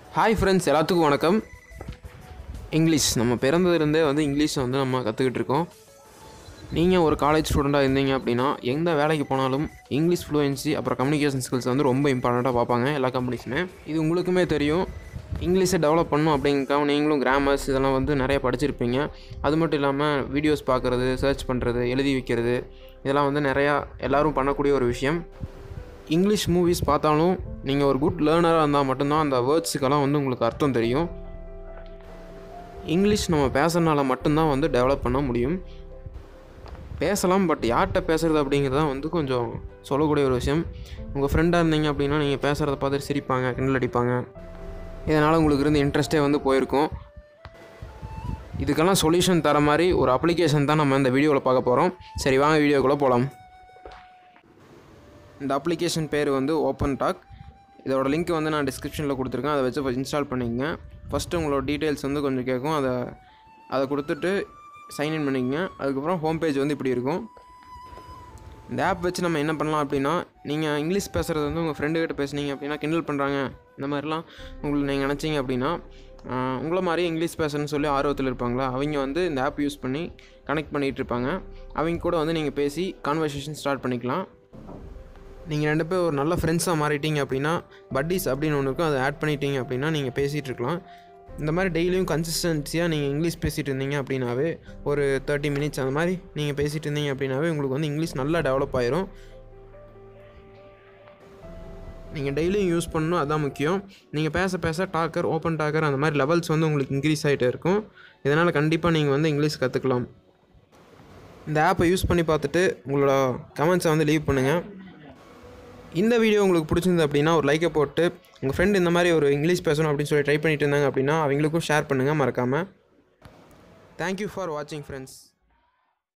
hi friends எல்லாத்துக்கும் வணக்கம் English நம்ம பிறந்ததுலேருந்தே வந்து இங்கிலீஷை வந்து நம்ம கற்றுக்கிட்டு இருக்கோம் நீங்கள் ஒரு காலேஜ் ஸ்டூடெண்ட்டாக இருந்தீங்க அப்படின்னா எந்த வேலைக்கு போனாலும் இங்கிலீஷ் ஃப்ளூயன்சி அப்புறம் கம்யூனிகேஷன் ஸ்கில்ஸ் வந்து ரொம்ப இம்பார்ட்டண்ட்டாக பார்ப்பாங்க எல்லா கம்பெனிஸுமே இது உங்களுக்குமே தெரியும் இங்கிலீஷை டெவலப் பண்ணும் அப்படிங்கிறக்காக நீங்களும் கிராமர்ஸ் இதெல்லாம் வந்து நிறைய படிச்சிருப்பீங்க அது மட்டும் இல்லாமல் வீடியோஸ் பார்க்குறது சர்ச் பண்ணுறது எழுதி வைக்கிறது இதெல்லாம் வந்து நிறையா எல்லோரும் பண்ணக்கூடிய ஒரு விஷயம் இங்கிலீஷ் மூவிஸ் பார்த்தாலும் நீங்கள் ஒரு குட் லேர்னராக இருந்தால் மட்டும்தான் அந்த வேர்ட்ஸுக்கெல்லாம் வந்து உங்களுக்கு அர்த்தம் தெரியும் இங்கிலீஷ் நம்ம பேசுறதுனால மட்டும்தான் வந்து டெவலப் பண்ண முடியும் பேசலாம் பட் யார்கிட்ட பேசுகிறது அப்படிங்கிறது தான் வந்து கொஞ்சம் சொல்லக்கூடிய ஒரு விஷயம் உங்கள் ஃப்ரெண்டாக இருந்தீங்க அப்படின்னா நீங்கள் பேசுகிறத பார்த்துட்டு சிரிப்பாங்க கிண்டல் அடிப்பாங்க இதனால் உங்களுக்கு இருந்த இன்ட்ரெஸ்ட்டே வந்து போயிருக்கும் இதுக்கெல்லாம் சொல்யூஷன் தர மாதிரி ஒரு அப்ளிகேஷன் தான் நம்ம இந்த வீடியோவில் பார்க்க போகிறோம் சரி வாங்க வீடியோக்குள்ளே போகலாம் இந்த அப்ளிகேஷன் பேர் வந்து ஓப்பன் டாக் இதோட லிங்க் வந்து நான் டிஸ்கிரிப்ஷனில் கொடுத்துருக்கேன் அதை வச்சு இன்ஸ்டால் பண்ணிக்கங்க ஃபஸ்ட்டு உங்களோட டீட்டெயில்ஸ் வந்து கொஞ்சம் கேட்கும் அதை அதை கொடுத்துட்டு சைன்இன் பண்ணிக்கங்க அதுக்கப்புறம் ஹோம் பேஜ் வந்து இப்படி இருக்கும் இந்த ஆப் வச்சு நம்ம என்ன பண்ணலாம் அப்படின்னா நீங்கள் இங்கிலீஷ் பேசுகிறது வந்து உங்கள் ஃப்ரெண்டுக்கிட்ட பேசுனீங்க அப்படின்னா கிண்டல் பண்ணுறாங்க இந்த மாதிரிலாம் உங்களுக்கு நீங்கள் நினச்சிங்க அப்படின்னா ஆஹ், உங்களை மாதிரி இங்கிலீஷ் பேசணும்னு சொல்லி ஆர்வத்தில் இருப்பாங்களா அவங்க வந்து இந்த ஆப் யூஸ் பண்ணி கனெக்ட் பண்ணிகிட்டு இருப்பாங்க அவங்க கூட வந்து நீங்கள் பேசி கான்வர்சேஷன் ஸ்டார்ட் பண்ணிக்கலாம் நீங்கள் ரெண்டு பேர் ஒரு நல்ல ஃப்ரெண்ட்ஸாக மாறிட்டீங்க அப்படின்னா பட்டீஸ் அப்படின்னு ஒன்று இருக்கும் அதை ஆட் பண்ணிட்டீங்க அப்படின்னா நீங்கள் பேசிகிட்டு இருக்கலாம் இந்த மாதிரி டெய்லியும் கன்சிஸ்டன்சியாக நீங்கள் இங்கிலீஷ் பேசிகிட்டு இருந்தீங்க அப்படின்னாவே ஒரு தேர்ட்டி மினிட்ஸ் அந்த மாதிரி நீங்கள் பேசிகிட்டு இருந்தீங்க அப்படின்னாவே உங்களுக்கு வந்து இங்கிலீஷ் நல்லா டெவலப் ஆயிரும் நீங்கள் டெய்லியும் யூஸ் பண்ணணும் அதான் முக்கியம் நீங்கள் பேச பேச டாக்கர் ஓப்பன் டாக்கர் அந்த மாதிரி லெவல்ஸ் வந்து உங்களுக்கு இன்க்ரீஸ் ஆகிட்டே இருக்கும் இதனால் கண்டிப்பாக நீங்கள் வந்து இங்கிலீஷ் கற்றுக்கலாம் இந்த ஆப்பை யூஸ் பண்ணி பார்த்துட்டு உங்களோட கமெண்ட்ஸை வந்து லீவ் பண்ணுங்கள் இந்த வீடியோ உங்களுக்கு பிடிச்சிருந்து அப்படின்னா ஒரு லைக்கை போட்டு உங்கள் ஃப்ரெண்ட் இந்த மாதிரி ஒரு இங்கிலீஷ் பேசணும் அப்படின்னு சொல்லி ட்ரை பண்ணிட்டு இருந்தாங்க அப்படின்னா அவங்களுக்கும் ஷேர் பண்ணுங்கள் மறக்காமல் தேங்க்யூ ஃபார் வாட்சிங் ஃப்ரெண்ட்ஸ்